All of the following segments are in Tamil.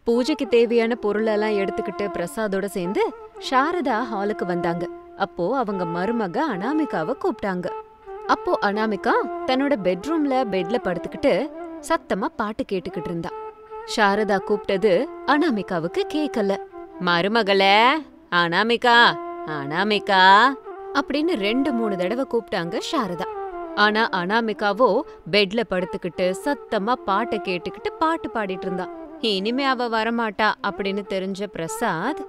பூஜைக்கு தேவையான பொருளெல்லாம் எடுத்துக்கிட்டு பிரசாதோட சேர்ந்து சாரதா ஹாலுக்கு வந்தாங்க அப்போ அவங்க மருமக அனாமிகாவை கூப்பிட்டாங்க அப்போ அனாமிகா தன்னோட பெட்ரூம்ல பெட்ல படுத்துக்கிட்டு சத்தமா பாட்டு கேட்டுக்கிட்டு இருந்தா சாரதா கூப்பிட்டது அனாமிகாவுக்கு கேக்கல மருமகளே அனாமிகா அனாமிகா அப்படின்னு ரெண்டு மூணு தடவை கூப்பிட்டாங்க சாரதா ஆனா அனாமிகாவோ பெட்ல படுத்துக்கிட்டு சத்தமா பாட்டை கேட்டுக்கிட்டு பாட்டு பாடிட்டு இருந்தா இனிமே அவ வரமாட்டா அப்படின்னு தெரிஞ்ச பிரசாத்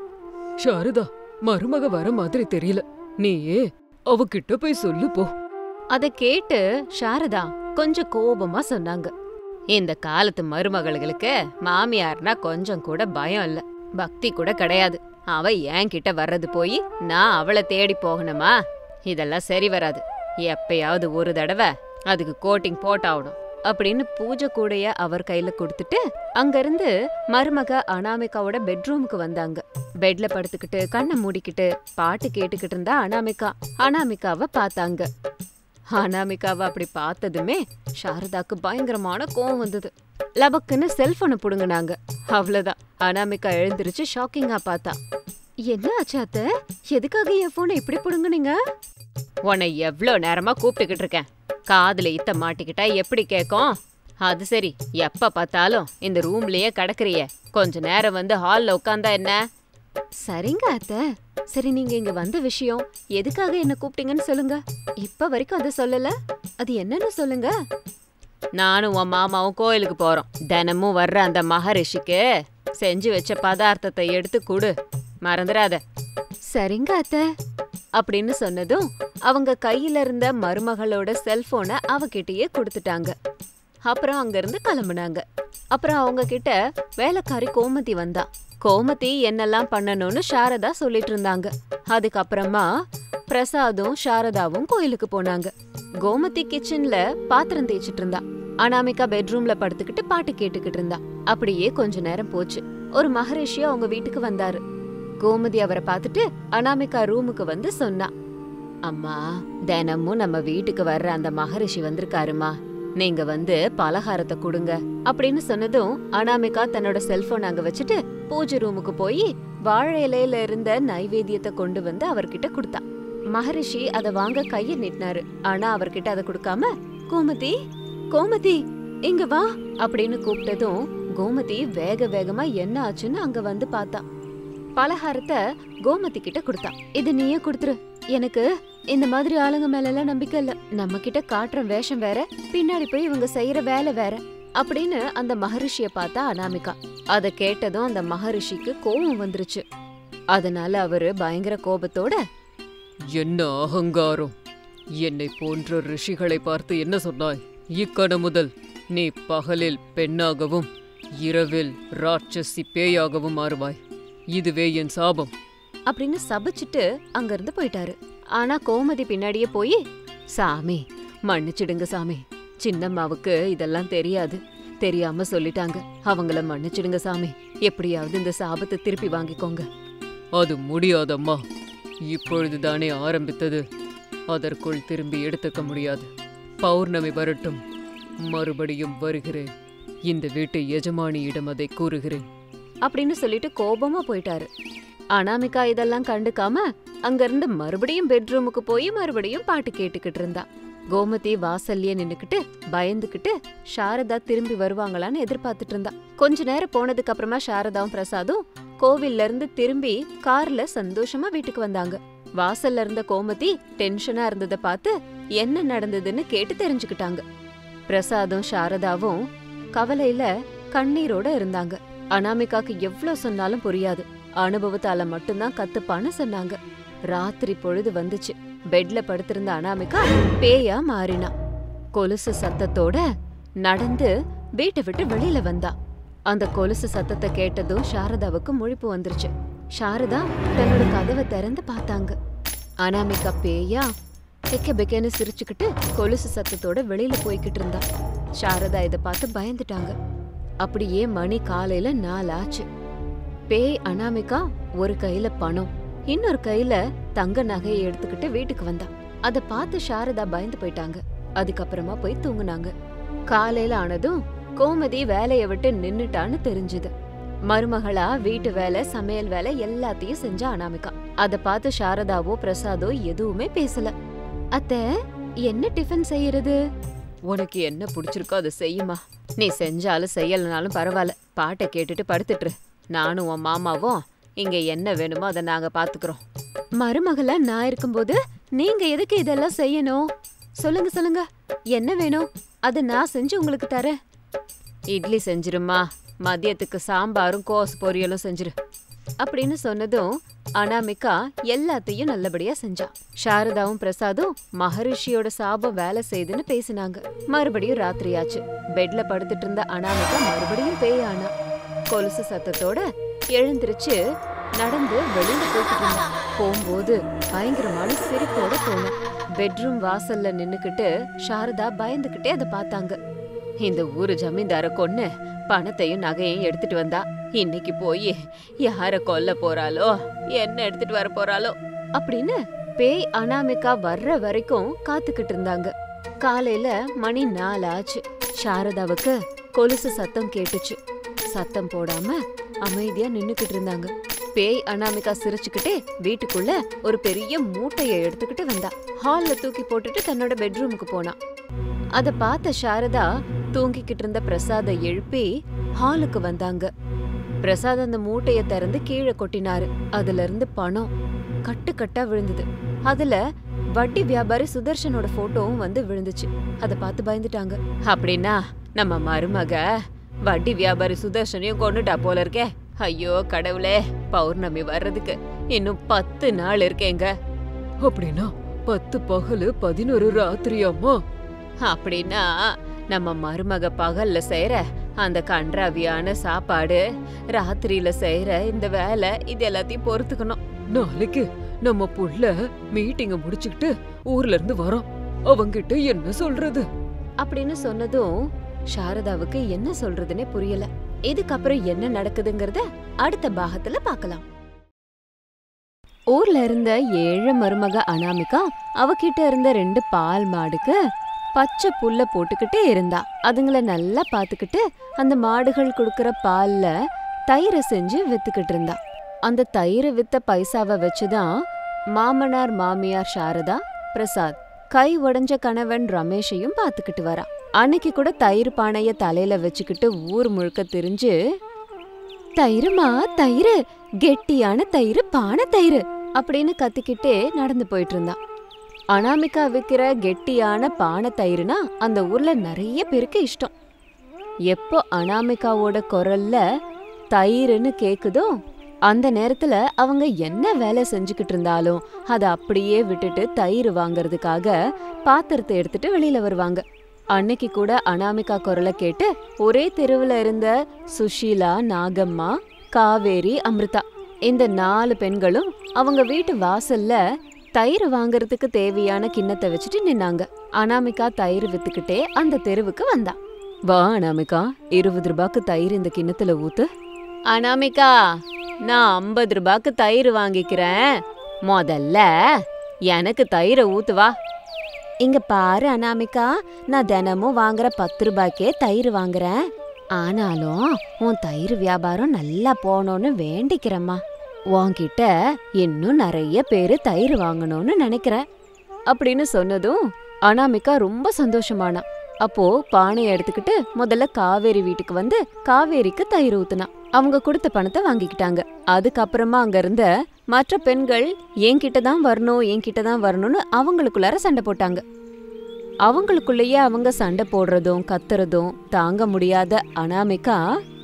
சாரதா மருமக வர மாதிரி தெரியல நீயே அவகிட்ட போய் சொல்லு போ அத கேட்டு சாரதா கொஞ்சம் கோபமா சொன்னாங்க இந்த காலத்து மருமகளுக்கு மாமியார்னா கொஞ்சம் கூட பயம் இல்ல பக்தி கூட கிடையாது அவ என் கிட்ட வர்றது போய் நான் அவளை தேடி போகணுமா இதெல்லாம் சரி வராது எப்பயாவது ஒரு தடவை அதுக்கு கோட்டிங் போட்டாகணும் அப்படின்னு பூஜை கூடைய அவர் கையில கொடுத்துட்டு அங்கிருந்து மருமக அனாமிகாவோட பெட்ரூமுக்கு வந்தாங்க பெட்ல படுத்துக்கிட்டு கண்ணை மூடிக்கிட்டு பாட்டு கேட்டுக்கிட்டு இருந்தா அனாமிகா அனாமிகாவை பார்த்தாங்க அனாமிகாவை அப்படி பார்த்ததுமே சாரதாக்கு பயங்கரமான கோவம் வந்தது லபக்குன்னு செல்போனை புடுங்கினாங்க அவ்வளவுதான் அனாமிகா எழுந்திருச்சு ஷாக்கிங்கா பார்த்தா என்ன ஆச்சு அத்தை எதுக்காக என் போனை இப்படி புடுங்குனீங்க உன்னை எவ்ளோ நேரமா கூப்பிட்டுக்கிட்டு இருக்கேன் காதுல இத்த மாட்டிக்கிட்டா எப்படி கேக்கும் அது சரி எப்ப பார்த்தாலும் இந்த ரூம்லயே கிடக்குறியே கொஞ்ச நேரம் வந்து ஹால்ல உட்காந்தா என்ன சரிங்க அத்தை சரி நீங்க இங்க வந்த விஷயம் எதுக்காக என்ன கூப்பிட்டீங்கன்னு சொல்லுங்க இப்ப வரைக்கும் அதை சொல்லல அது என்னன்னு சொல்லுங்க நானும் உன் மாமாவும் கோயிலுக்கு போறோம் தினமும் வர்ற அந்த மகரிஷிக்கு செஞ்சு வச்ச பதார்த்தத்தை எடுத்து கொடு மறந்துடாத சரிங்க அத்தை அப்படின்னு சொன்னதும் அவங்க கையில இருந்த மருமகளோட செல்போனை அவகிட்டயே கொடுத்துட்டாங்க அப்புறம் அங்கிருந்து கிளம்புனாங்க அப்புறம் அவங்க கிட்ட வேலைக்காரி கோமதி வந்தா கோமதி என்னெல்லாம் பண்ணணும்னு சாரதா சொல்லிட்டு இருந்தாங்க அதுக்கப்புறமா பிரசாதும் சாரதாவும் கோயிலுக்கு போனாங்க கோமதி கிச்சன்ல பாத்திரம் தேய்ச்சிட்டு இருந்தா அனாமிகா பெட்ரூம்ல படுத்துக்கிட்டு பாட்டு கேட்டுக்கிட்டு இருந்தா அப்படியே கொஞ்ச நேரம் போச்சு ஒரு மகரிஷி அவங்க வீட்டுக்கு வந்தாரு கோமதி அவரை பார்த்துட்டு அனாமிகா ரூமுக்கு வந்து சொன்னா அம்மா தினமும் நம்ம வீட்டுக்கு வர்ற அந்த மகரிஷி வந்திருக்காருமா நீங்க வந்து பலகாரத்தை கொடுங்க அப்படின்னு சொன்னதும் அனாமிகா தன்னோட செல்போன் அங்க வச்சுட்டு பூஜை ரூமுக்கு போய் வாழை இலையில இருந்த நைவேத்தியத்தை கொண்டு வந்து அவர்கிட்ட கொடுத்தா மகரிஷி அத வாங்க கைய நீட்டினாரு ஆனா அவர்கிட்ட அதை கொடுக்காம கோமதி கோமதி இங்க வா அப்படின்னு கூப்பிட்டதும் கோமதி வேக வேகமா என்ன ஆச்சுன்னு அங்க வந்து பார்த்தா பலகாரத்தை கோமதி கிட்ட கொடுத்தா இது நீயே கொடுத்துரு எனக்கு இந்த மாதிரி ஆளுங்க மேல எல்லாம் நம்பிக்கை இல்ல நம்ம கிட்ட காட்டுற வேஷம் வேற பின்னாடி போய் இவங்க செய்யற வேலை வேற அப்படின்னு அந்த மகரிஷிய பார்த்தா அனாமிகா அத கேட்டதும் அந்த மகரிஷிக்கு கோபம் வந்துருச்சு அதனால அவரு பயங்கர கோபத்தோட என்ன அகங்காரம் என்னை போன்ற ரிஷிகளை பார்த்து என்ன சொன்னாய் இக்கணம் முதல் நீ பகலில் பெண்ணாகவும் இரவில் ராட்சசி பேயாகவும் மாறுவாய் இதுவே என் சாபம் அப்படின்னு சபிச்சுட்டு அங்கிருந்து போயிட்டாரு ஆனா கோமதி பின்னாடியே போய் சாமி மன்னிச்சிடுங்க சாமி சின்னம்மாவுக்கு இதெல்லாம் தெரியாது தெரியாம சொல்லிட்டாங்க அவங்கள மன்னிச்சிடுங்க சாமி எப்படியாவது இந்த சாபத்தை திருப்பி வாங்கிக்கோங்க அது முடியாதம்மா இப்பொழுதுதானே ஆரம்பித்தது அதற்குள் திரும்பி எடுத்துக்க முடியாது பௌர்ணமி வரட்டும் மறுபடியும் வருகிறேன் இந்த வீட்டு எஜமானியிடம் அதை கூறுகிறேன் அப்படின்னு சொல்லிட்டு கோபமா போயிட்டாரு அனாமிகா இதெல்லாம் கண்டுக்காம அங்கிருந்து மறுபடியும் பெட்ரூமுக்கு போய் மறுபடியும் பாட்டு கேட்டுக்கிட்டு இருந்தா கோமதி வாசல்லே நின்னுக்கிட்டு பயந்துக்கிட்டு சாரதா திரும்பி வருவாங்களான்னு எதிர்பார்த்துட்டு இருந்தா கொஞ்ச நேரம் போனதுக்கு அப்புறமா சாரதாவும் பிரசாதும் கோவில்ல இருந்து திரும்பி கார்ல சந்தோஷமா வீட்டுக்கு வந்தாங்க வாசல்ல இருந்த கோமதி டென்ஷனா இருந்ததை பார்த்து என்ன நடந்ததுன்னு கேட்டு தெரிஞ்சுக்கிட்டாங்க பிரசாதும் சாரதாவும் கவலையில கண்ணீரோட இருந்தாங்க அனாமிகாக்கு எவ்ளோ சொன்னாலும் புரியாது அனுபவத்தால மட்டும்தான் கத்துப்பான்னு சொன்னாங்க ராத்திரி பொழுது வந்துச்சு பெட்ல படுத்திருந்த அனாமிகா பேயா மாறினா கொலுசு சத்தத்தோட நடந்து வீட்டை விட்டு வெளியில வந்தா அந்த கொலுசு சத்தத்தை கேட்டதும் சாரதாவுக்கு முழிப்பு வந்துருச்சு சாரதா தன்னோட கதவை திறந்து பார்த்தாங்க அனாமிகா பேயா பெக்க பெக்கன்னு சிரிச்சுக்கிட்டு கொலுசு சத்தத்தோட வெளியில போய்கிட்டு இருந்தா சாரதா இதை பார்த்து பயந்துட்டாங்க அப்படியே மணி காலையில நாலாச்சு பேய் அனாமிகா ஒரு கையில பணம் இன்னொரு கையில தங்க நகையை எடுத்துக்கிட்டு வீட்டுக்கு வந்தா அத பார்த்து சாரதா பயந்து போயிட்டாங்க அதுக்கப்புறமா போய் தூங்குனாங்க காலையில ஆனதும் கோமதி வேலைய விட்டு நின்னுட்டான்னு தெரிஞ்சுது மருமகளா வீட்டு வேலை சமையல் வேலை எல்லாத்தையும் செஞ்சா அனாமிகா அத பார்த்து சாரதாவோ பிரசாதோ எதுவுமே பேசல அத்த என்ன டிஃபன் செய்யறது உனக்கு என்ன பிடிச்சிருக்கோ அதை செய்யுமா நீ செஞ்சாலும் செய்யலனாலும் பரவாயில்ல பாட்டை கேட்டுட்டு படுத்துட்டுரு நானும் உன் மாமாவும் இங்க என்ன வேணுமோ அதை நாங்க பாத்துக்கிறோம் மருமகளா நான் இருக்கும்போது நீங்க எதுக்கு இதெல்லாம் செய்யணும் சொல்லுங்க சொல்லுங்க என்ன வேணும் அதை நான் செஞ்சு உங்களுக்கு தரேன் இட்லி செஞ்சிருமா மதியத்துக்கு சாம்பாரும் கோஸ் பொரியலும் செஞ்சிரு அப்படின்னு சொன்னதும் அனாமிகா எல்லாத்தையும் நல்லபடியா செஞ்சா சாரதாவும் பிரசாதும் மகரிஷியோட சாபம் வேலை செய்துன்னு பேசினாங்க மறுபடியும் ராத்திரியாச்சு பெட்ல படுத்துட்டு இருந்த அனாமிகா மறுபடியும் பேய் ஆனா கொலுசு சத்தத்தோட எழுந்திருச்சு நடந்து வெளியில போயிட்டு இருந்தா போகும்போது பயங்கரமான சிரிப்போட போனா பெட்ரூம் வாசல்ல நின்னுக்கிட்டு சாரதா பயந்துகிட்டே அதை பார்த்தாங்க இந்த ஊரு ஜமீன்தார கொன்னு பணத்தையும் நகையையும் எடுத்துட்டு வந்தா இன்னைக்கு போய் யார கொல்ல போறாளோ என்ன எடுத்துட்டு வர போறாளோ அப்படின்னு பேய் அனாமிகா வர்ற வரைக்கும் காத்துக்கிட்டு இருந்தாங்க காலையில மணி நாலு ஆச்சு சாரதாவுக்கு கொலுசு சத்தம் கேட்டுச்சு சத்தம் போடாம அமைதியா நின்னுக்கிட்டு இருந்தாங்க பேய் அனாமிகா சிரிச்சுக்கிட்டே வீட்டுக்குள்ள ஒரு பெரிய மூட்டைய எடுத்துக்கிட்டு வந்தா ஹால்ல தூக்கி போட்டுட்டு தன்னோட பெட்ரூமுக்கு போனா அத பார்த்த சாரதா தூங்கிக்கிட்டு இருந்த பிரசாத எழுப்பி ஹாலுக்கு வந்தாங்க பிரசாத் அந்த மூட்டைய திறந்து கீழே கொட்டினாரு அதுல இருந்து பணம் கட்டு கட்டா விழுந்தது அதுல வட்டி வியாபாரி சுதர்ஷனோட போட்டோவும் வந்து விழுந்துச்சு அத பார்த்து பயந்துட்டாங்க அப்படின்னா நம்ம மருமக வட்டி வியாபாரி சுதர்ஷனையும் கொண்டுட்டா போல இருக்கே ஐயோ கடவுளே பௌர்ணமி வர்றதுக்கு இன்னும் பத்து நாள் இருக்கேங்க அப்படின்னா பத்து பகலு பதினொரு ராத்திரியாம்மா அப்படின்னா நம்ம மருமக பகல்ல செய்யற அந்த கன்றாவியான சாப்பாடு ராத்திரியில செய்யற இந்த வேலை இது எல்லாத்தையும் பொறுத்துக்கணும் நாளைக்கு நம்ம புள்ள மீட்டிங்க முடிச்சுக்கிட்டு ஊர்ல இருந்து வரோம் அவங்கிட்ட என்ன சொல்றது அப்படின்னு சொன்னதும் சாரதாவுக்கு என்ன சொல்றதுன்னே புரியல இதுக்கப்புறம் என்ன நடக்குதுங்கறத அடுத்த பாகத்துல பார்க்கலாம் ஊர்ல இருந்த ஏழு மருமக அனாமிகா அவகிட்ட இருந்த ரெண்டு பால் மாடுக்கு பச்சை புல்ல போட்டுக்கிட்டே இருந்தா அதுங்கள நல்லா பாத்துக்கிட்டு அந்த மாடுகள் கொடுக்கற பால்ல தயிரை செஞ்சு வித்துக்கிட்டு இருந்தா அந்த தயிரை வித்த பைசாவை வச்சுதான் மாமனார் மாமியார் சாரதா பிரசாத் கை உடைஞ்ச கணவன் ரமேஷையும் பாத்துக்கிட்டு வரா அன்னைக்கு கூட தயிர் பானைய தலையில வச்சுக்கிட்டு ஊர் முழுக்க திரிஞ்சு தயிருமா தயிர் கெட்டியான தயிர் பானை தயிர் அப்படின்னு கத்திக்கிட்டே நடந்து போயிட்டு இருந்தான் அனாமிகா விக்கிற கெட்டியான பானை தயிர்னா அந்த ஊர்ல நிறைய பேருக்கு இஷ்டம் எப்போ அனாமிகாவோட குரல்ல தயிர்னு கேக்குதோ அந்த நேரத்துல அவங்க என்ன வேலை செஞ்சுக்கிட்டு இருந்தாலும் அதை அப்படியே விட்டுட்டு தயிர் வாங்குறதுக்காக பாத்திரத்தை எடுத்துட்டு வெளியில வருவாங்க அன்னைக்கு கூட அனாமிகா குரலை கேட்டு ஒரே தெருவுல இருந்த சுஷீலா நாகம்மா காவேரி அமிர்தா இந்த நாலு பெண்களும் அவங்க வீட்டு வாசல்ல தயிர் வாங்குறதுக்கு தேவையான கிண்ணத்தை வச்சுட்டு நின்னாங்க அனாமிகா தயிர் வித்துக்கிட்டே அந்த தெருவுக்கு வந்தா வா அனாமிகா இருபது ரூபாய்க்கு தயிர் இந்த கிண்ணத்துல ஊத்து அனாமிகா நான் ஐம்பது ரூபாய்க்கு தயிர் வாங்கிக்கிறேன் முதல்ல எனக்கு தயிரை ஊத்துவா இங்க பாரு அனாமிகா நான் தினமும் வாங்குற பத்து ரூபாய்க்கே தயிர் வாங்குறேன் ஆனாலும் உன் தயிர் வியாபாரம் நல்லா போகணும்னு வேண்டிக்கிறேம்மா உன்கிட்ட இன்னும் நிறைய பேரு தயிர் வாங்கணும்னு நினைக்கிறேன் அப்படின்னு சொன்னதும் அனாமிகா ரொம்ப சந்தோஷமானா அப்போ பானையை எடுத்துக்கிட்டு முதல்ல காவேரி வீட்டுக்கு வந்து காவேரிக்கு தயிர் ஊத்துனா அவங்க கொடுத்த பணத்தை வாங்கிக்கிட்டாங்க அதுக்கப்புறமா அங்க இருந்த மற்ற பெண்கள் என்கிட்ட தான் வரணும் என்கிட்ட தான் வரணும்னு அவங்களுக்குள்ளார சண்டை போட்டாங்க அவங்களுக்குள்ளேயே அவங்க சண்டை போடுறதும் கத்துறதும் தாங்க முடியாத அனாமிகா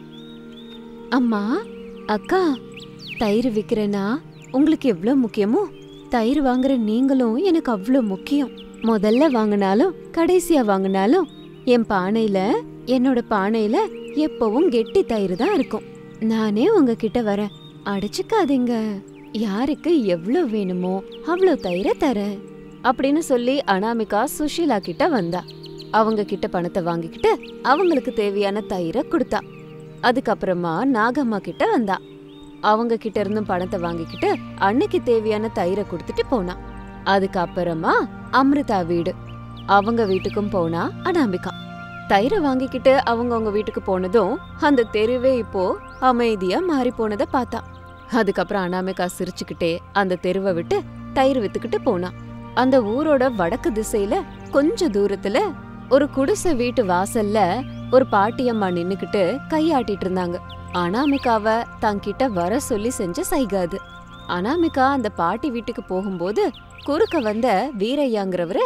அம்மா அக்கா தயிர் விக்கிறேனா உங்களுக்கு எவ்வளோ முக்கியமோ தயிர் வாங்குற நீங்களும் எனக்கு அவ்வளோ முக்கியம் முதல்ல வாங்கினாலும் கடைசியா வாங்கினாலும் என் பானையில என்னோட பானையில எப்பவும் கெட்டி தயிர் தான் இருக்கும் நானே உங்ககிட்ட வரேன் அடிச்சுக்காதீங்க யாருக்கு எவ்வளோ வேணுமோ அவ்வளோ தயிரை தரேன் அப்படின்னு சொல்லி அனாமிகா சுஷீலா கிட்ட வந்தா அவங்க கிட்ட பணத்தை வாங்கிக்கிட்டு அவங்களுக்கு தேவையான தயிரை கொடுத்தா அதுக்கப்புறமா நாகம்மா கிட்ட வந்தா அவங்க கிட்ட இருந்தும் பணத்தை வாங்கிக்கிட்டு அன்னைக்கு தேவையான தயிரை கொடுத்துட்டு போனா அதுக்கப்புறமா அமிர்தா வீடு அவங்க வீட்டுக்கும் போனா அனாமிகா தயிரை வாங்கிக்கிட்டு அவங்க அவங்க வீட்டுக்கு போனதும் அந்த தெருவே இப்போ அமைதியா மாறி போனதை பார்த்தா அதுக்கப்புறம் அனாமிகா சிரிச்சுக்கிட்டே அந்த தெருவை விட்டு தயிர் வித்துக்கிட்டு போனா அந்த ஊரோட வடக்கு திசையில கொஞ்ச தூரத்துல ஒரு குடிசை வீட்டு வாசல்ல ஒரு பாட்டியம்மா நின்னுக்கிட்டு கையாட்டிட்டு இருந்தாங்க அனாமிகாவ தங்கிட்ட வர சொல்லி செஞ்ச சைகை அது அனாமிகா அந்த பாட்டி வீட்டுக்கு போகும்போது குறுக்க வந்த வீரையாங்கிறவரு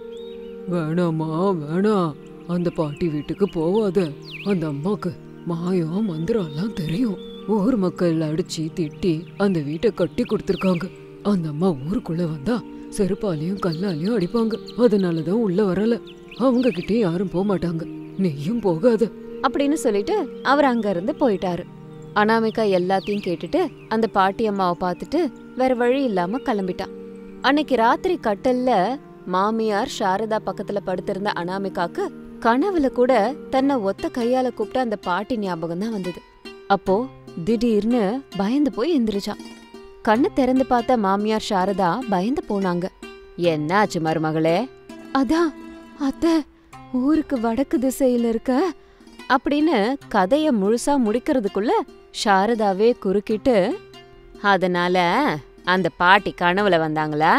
வேணாமா வேணாம் அந்த பாட்டி வீட்டுக்கு போவாத அந்த அம்மாக்கு மாயம் மந்திரம் எல்லாம் தெரியும் ஊர் மக்கள் அடிச்சு திட்டி அந்த வீட்டை கட்டி கொடுத்துருக்காங்க அந்த அம்மா ஊருக்குள்ள வந்தா செருப்பாலையும் கல்லாலையும் அடிப்பாங்க அதனாலதான் உள்ள வரல அவங்க கிட்டே யாரும் போக மாட்டாங்க நீயும் போகாத அப்படின்னு சொல்லிட்டு அவர் அங்க இருந்து போயிட்டாரு அனாமிகா எல்லாத்தையும் கேட்டுட்டு அந்த பாட்டி அம்மாவை பார்த்துட்டு வேற வழி இல்லாம கிளம்பிட்டான் அன்னைக்கு ராத்திரி கட்டல்ல மாமியார் சாரதா பக்கத்துல படுத்திருந்த அனாமிகாக்கு கனவுல கூட தன்னை ஒத்த கையால கூப்பிட்ட அந்த பாட்டி ஞாபகம் தான் வந்தது அப்போ திடீர்னு பயந்து போய் எந்திரிச்சான் கண்ணை திறந்து பார்த்த மாமியார் சாரதா பயந்து போனாங்க என்னாச்சு மருமகளே அதான் அத்தை ஊருக்கு வடக்கு திசையில இருக்க அப்படின்னு கதைய முழுசா முடிக்கிறதுக்குள்ள சாரதாவே குறுக்கிட்டு அதனால அந்த பாட்டி கனவுல வந்தாங்களா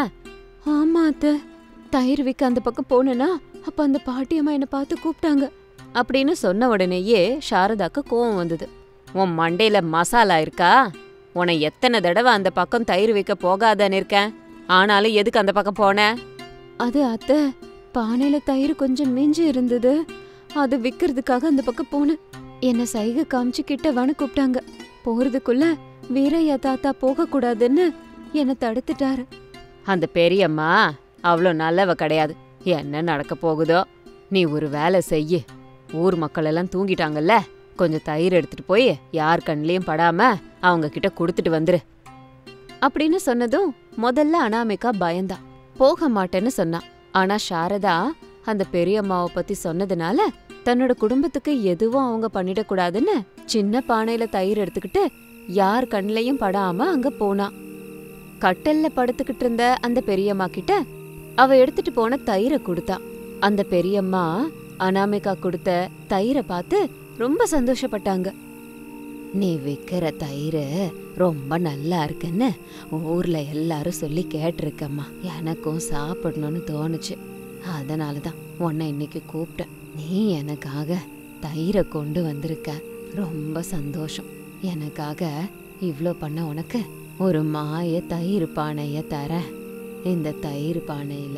ஆமா அத்தை தயிர் விக்க அந்த பக்கம் போனேனா அப்ப அந்த பாட்டி அம்மா என்ன பார்த்து கூப்பிட்டாங்க அப்படின்னு சொன்ன உடனேயே சாரதாக்கு கோவம் வந்தது உன் மண்டையில மசாலா இருக்கா உன்னை எத்தனை தடவை அந்த பக்கம் தயிர் வைக்க போகாதன்னு இருக்கேன் ஆனாலும் எதுக்கு அந்த பக்கம் போன அது அத்தை பானையில தயிர் கொஞ்சம் மிஞ்சி இருந்தது அது விக்கிறதுக்காக அந்த பக்கம் போனேன் என்ன சைகை காமிச்சு கிட்ட வன கூப்பிட்டாங்க போறதுக்குள்ள வீரையா தாத்தா போக கூடாதுன்னு என்ன தடுத்துட்டாரு அந்த பெரியம்மா அவ்வளோ நல்லவ கிடையாது என்ன நடக்க போகுதோ நீ ஒரு வேலை செய்யு ஊர் மக்கள் எல்லாம் தூங்கிட்டாங்கல்ல கொஞ்சம் தயிர் எடுத்துட்டு போய் யார் கண்ணிலையும் படாம அவங்க கிட்ட கொடுத்துட்டு வந்துரு அப்படின்னு சொன்னதும் முதல்ல அனாமிகா பயந்தா போக மாட்டேன்னு சொன்னா ஆனா சாரதா அந்த பெரியம்மாவை பத்தி சொன்னதுனால தன்னோட குடும்பத்துக்கு எதுவும் அவங்க பண்ணிடக்கூடாதுன்னு சின்ன பானையில தயிர் எடுத்துக்கிட்டு யார் கண்ணிலையும் படாம அங்க போனா கட்டல்ல படுத்துக்கிட்டு இருந்த அந்த பெரியம்மா கிட்ட அவ எடுத்துட்டு போன தயிரை கொடுத்தா அந்த பெரியம்மா அனாமிகா கொடுத்த தயிரை பார்த்து ரொம்ப சந்தோஷப்பட்டாங்க நீ விக்கிற தயிர் ரொம்ப நல்லா இருக்குன்னு ஊர்ல எல்லாரும் சொல்லி கேட்டிருக்கம்மா எனக்கும் சாப்பிடணும்னு தோணுச்சு அதனால தான் உன்னை இன்னைக்கு கூப்பிட்டேன் நீ எனக்காக தயிரை கொண்டு வந்திருக்க ரொம்ப சந்தோஷம் எனக்காக இவ்ளோ பண்ண உனக்கு ஒரு மாய தயிர் பானைய தர இந்த தயிர் பானையில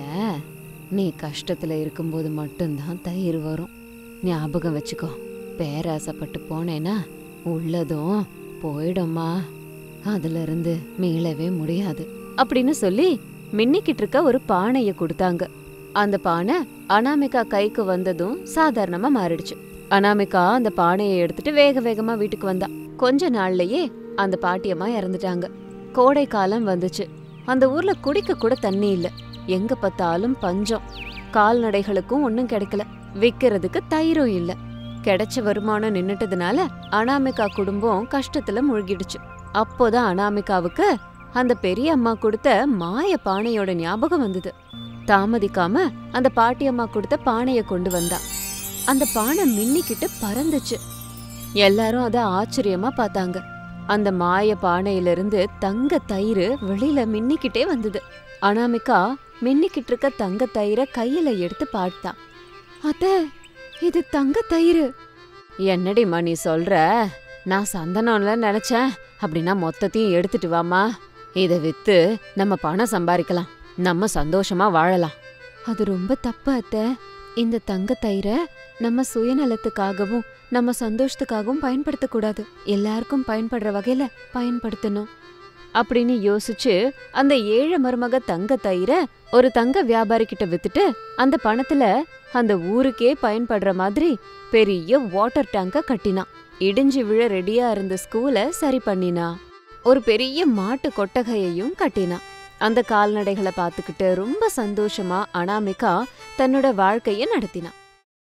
நீ கஷ்டத்துல இருக்கும்போது மட்டும்தான் தயிர் வரும் ஞாபகம் வச்சுக்கோ பேராசைப்பட்டு போனேன்னா உள்ளதும் போயிடும்மா அதுல இருந்து மீளவே முடியாது அப்படின்னு சொல்லி மின்னிக்கிட்டு இருக்க ஒரு பானைய கொடுத்தாங்க அந்த பானை அனாமிகா கைக்கு வந்ததும் சாதாரணமா மாறிடுச்சு அனாமிகா அந்த பானையை எடுத்துட்டு வேக வேகமா வீட்டுக்கு வந்தா கொஞ்ச நாள்லயே அந்த பாட்டியம்மா இறந்துட்டாங்க கோடை காலம் வந்துச்சு அந்த ஊர்ல குடிக்க கூட தண்ணி இல்ல எங்க பார்த்தாலும் பஞ்சம் கால்நடைகளுக்கும் ஒன்னும் கிடைக்கல விக்கிறதுக்கு தயிரும் இல்ல கிடைச்ச வருமானம் நின்னுட்டதுனால அனாமிகா குடும்பம் கஷ்டத்துல முழுகிடுச்சு அப்போதான் அனாமிகாவுக்கு அந்த பெரிய அம்மா கொடுத்த மாய பானையோட ஞாபகம் வந்தது தாமதிக்காம அந்த பாட்டி அம்மா கொடுத்த பானைய கொண்டு வந்தா அந்த பானை மின்னிக்கிட்டு பறந்துச்சு எல்லாரும் அத ஆச்சரியமா பார்த்தாங்க அந்த மாய பானையிலிருந்து தங்க தயிர் வெளியில மின்னிக்கிட்டே வந்தது அனாமிகா மின்னிக்கிட்டு இருக்க தங்க தயிரை கையில எடுத்து பார்த்தா அத்த இது தங்க தயிர் என்னடிம்மா நீ சொல்ற நான் சந்தனம்ல நினைச்சேன் அப்படின்னா மொத்தத்தையும் எடுத்துட்டு வாமா இதை வித்து நம்ம பணம் சம்பாதிக்கலாம் நம்ம சந்தோஷமா வாழலாம் அது ரொம்ப தப்பு அத்த இந்த தங்க தயிரை நம்ம சுயநலத்துக்காகவும் நம்ம சந்தோஷத்துக்காகவும் பயன்படுத்தக்கூடாது எல்லாருக்கும் பயன்படுற வகையில பயன்படுத்தணும் அப்படின்னு யோசிச்சு அந்த ஏழை மருமக தங்க தயிரை ஒரு தங்க வியாபாரி கிட்ட வித்துட்டு அந்த பணத்துல அந்த ஊருக்கே பயன்படுற மாதிரி பெரிய வாட்டர் டேங்க கட்டினா இடிஞ்சு விழ ரெடியா இருந்த ஸ்கூலை சரி பண்ணினா ஒரு பெரிய மாட்டு கொட்டகையையும் கட்டினா அந்த கால்நடைகளை பார்த்துக்கிட்டு ரொம்ப சந்தோஷமா அனாமிகா தன்னோட வாழ்க்கைய நடத்தினா